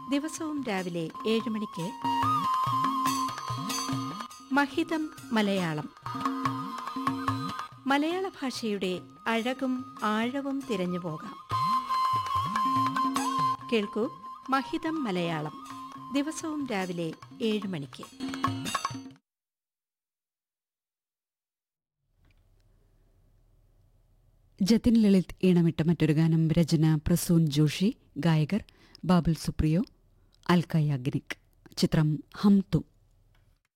ദിവസവും രാവിലെ ഏഴ് മണിക്ക് മഹിതം മലയാളം മലയാള ഭാഷയുടെ അഴകും ആഴവും തിരഞ്ഞു പോകാം കേൾക്കൂ മഹിതം മലയാളം ദിവസവും രാവിലെ ഏഴ് മണിക്ക് ജതിൻ ലളിത് ഈണമിട്ട മറ്റൊരു ഗാനം രചന പ്രസൂൻ ജോഷി ഗായകർ ബാബുൽ സുപ്രിയോ അൽക്ക യാഗ്നിക് ചിത്രം ഹം തും